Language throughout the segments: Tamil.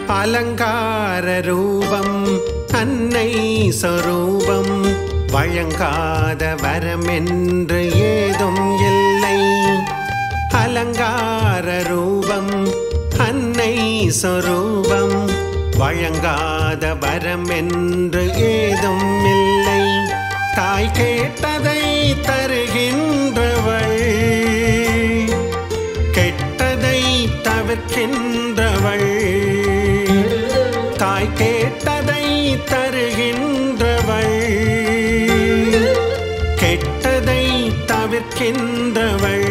அலங்கார ரூபம் அன்னை சொரூபம் வழங்காத வரம் என்று ஏதும் இல்லை அலங்கார ரூபம் அன்னை சொரூபம் வழங்காத வரம் என்று ஏதும் இல்லை தாய் கேட்டதை தருகின்றவள் கெட்டதை தவிர்க்கின்றவள் தாய் கேட்டதை தருகின்றவள் கெட்டதை தவிர்க்கின்றவள்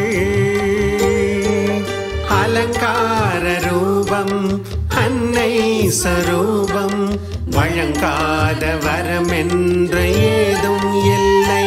அலங்கார ரூபம் அன்னை சரூபம் வழங்காத வரம் என்று ஏதும் இல்லை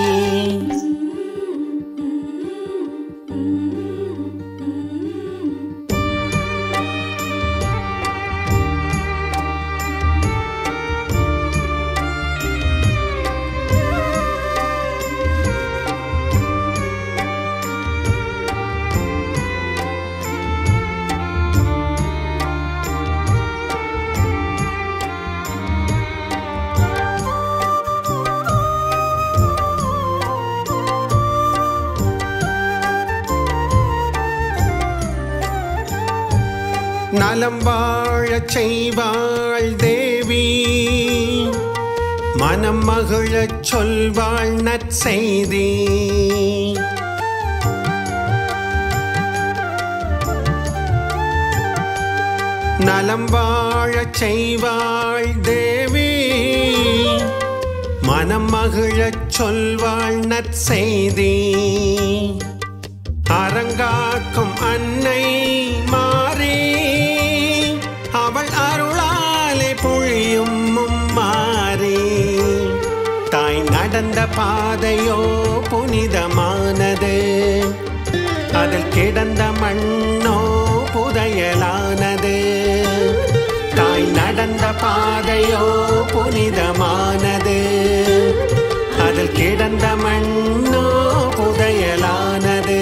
நலம் வாழச் செய்வாள் தேவி மனம் மகிழச் சொல்வாள் நற்செய்தி நலம் வாழச் செய்வாள் தேவி மனம் மகிழச் சொல்வாள் நற்செய்தி அரங்காக்கும் அன்னை மாறி அவள் அருளாலே பொழியும் மாறி தாய் நடந்த பாதையோ புனிதமானது அதில் கிடந்த மண்ணோ புதையலானது தாய் நடந்த பாதையோ புனிதமானது அதில் கிடந்த மண்ணோ புதையலானது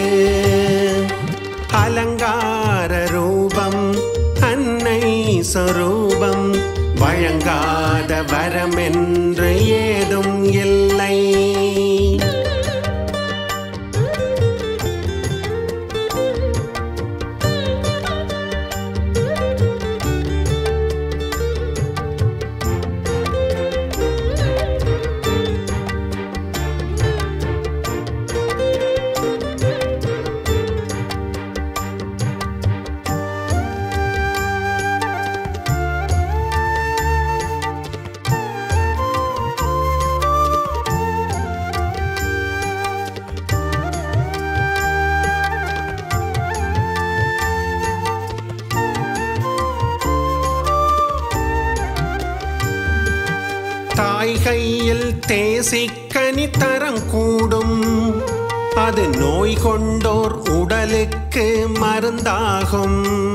அலங்கார ரூபம் அன்னை சொரூபம் வழங்காத வரம் என்று ஏதும் இல்லை தாய் கையில் தேசிக்கனி தரம் கூடும் அது நோய் கொண்டோர் உடலுக்கு மருந்தாகும்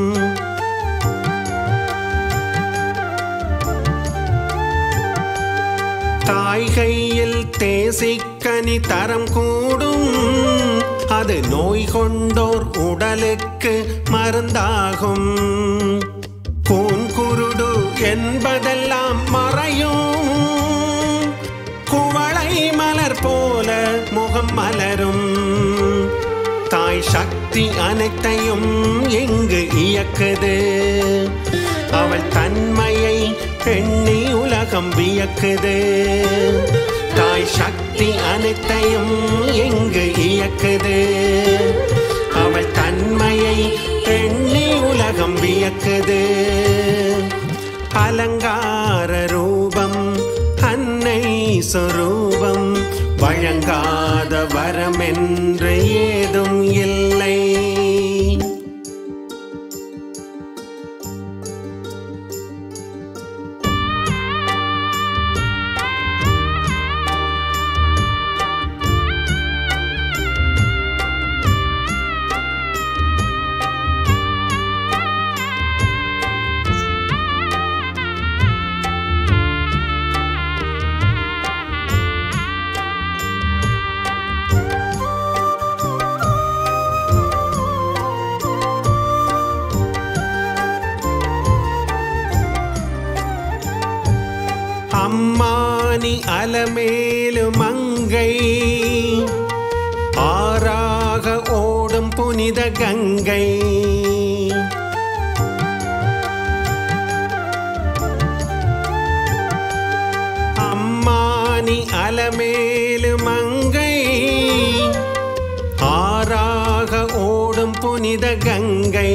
தாய் கையில் தேசிக்கனி தரம் கூடும் அது நோய் கொண்டோர் உடலுக்கு மருந்தாகும் கூன் குருடு என்பதெல்லாம் மறையும் குவளை மலர் போல முகம் மலரும் தாய் சக்தி அனைத்தையும் எங்கு இயக்குது அவள் தன்மையை எண்ணி உலகம் வியக்குது தாய் சக்தி அனைத்தையும் எங்கு இயக்குது அவள் தன்மையை எண்ணி உலகம் வியக்குது அலங்கார ரூபம் அன்னை சொரூபம் வழங்காத வரம் என்று ஏதும் இல்லை அலமேலு மங்கை ஆறாக ஓடும் புனித கங்கை அம்மானி அலமேலு மங்கை ஆறாக ஓடும் புனித கங்கை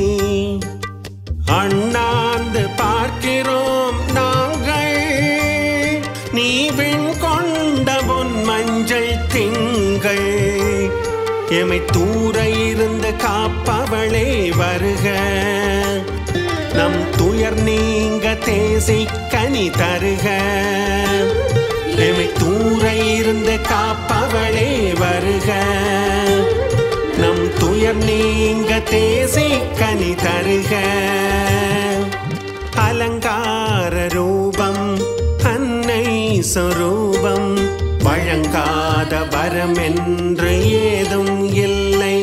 அண்ணாந்து பார்க்கிறோம் நாங்கள் நீ விண் கொண்ட பொன் மஞ்சள் திங்கள் எமை தூர இருந்து காப்பவளே வருக நம் துயர் நீங்க தேசி கனி தருக எமை தூர இருந்து காப்பவளே வருக நம் துயர் நீங்க தேசி கனி தருக அலங்கார ரூபம் அன்னை சொரூபம் வழங்காத வரம் என்று ஏதும் இல்லை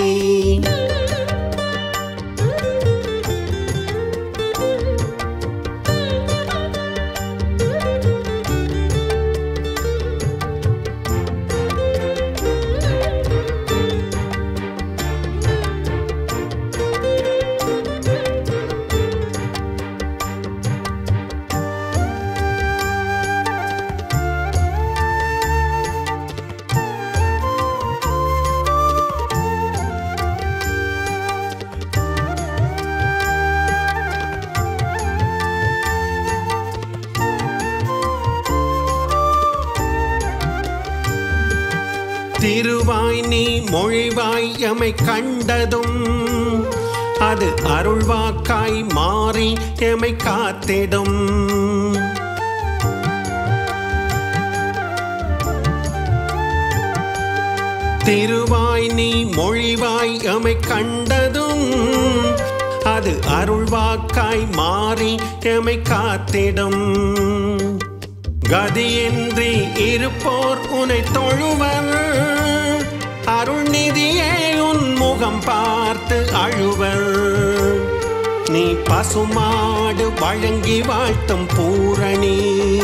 திருவாய் நீ மொழிவாய் எமை கண்டதும் அது அருள்வாக்காய் மாறி எமை காத்திடும் திருவாய் நீ மொழிவாய் எமை கண்டதும் அது அருள்வாக்காய் மாறி எமை காத்திடும் கதியின்றி இருப்போர் உனை தொழுவர் அருள்நிதியே உன் முகம் பார்த்து அழுவர் நீ பசுமாடு வழங்கி வாழ்த்தும் பூரணி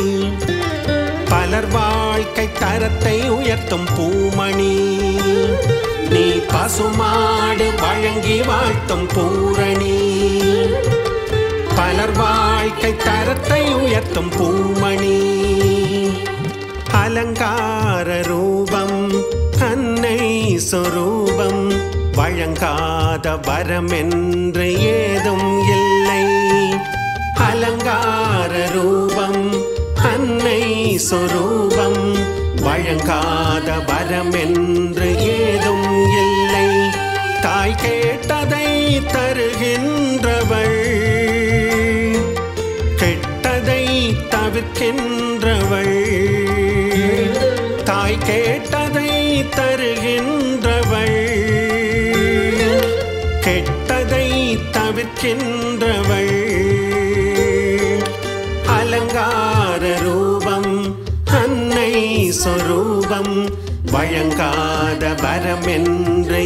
பலர் வாழ்க்கை தரத்தை உயர்த்தும் பூமணி நீ பசுமாடு வழங்கி வாழ்த்தும் பூரணி பலர் வாழ்க்கை தரத்தை உயர்த்தும் பூமணி அலங்கார ரூபம் அன்னை சொரூபம் வழங்காத வரம் என்று ஏதும் இல்லை அலங்கார ரூபம் அன்னை சொரூபம் வழங்காத வரம் என்று ஏதும் இல்லை தாய் கேட்டதை தருகின்றவள் கெட்டதை தவிர்க்கின்றவள் தாய் கேட்டதை தருகின்றவள் கெட்டதை தவிர்க்கின்றவள் அலங்கார ரூபம் அன்னை சொரூபம் வழங்காத வரம் என்று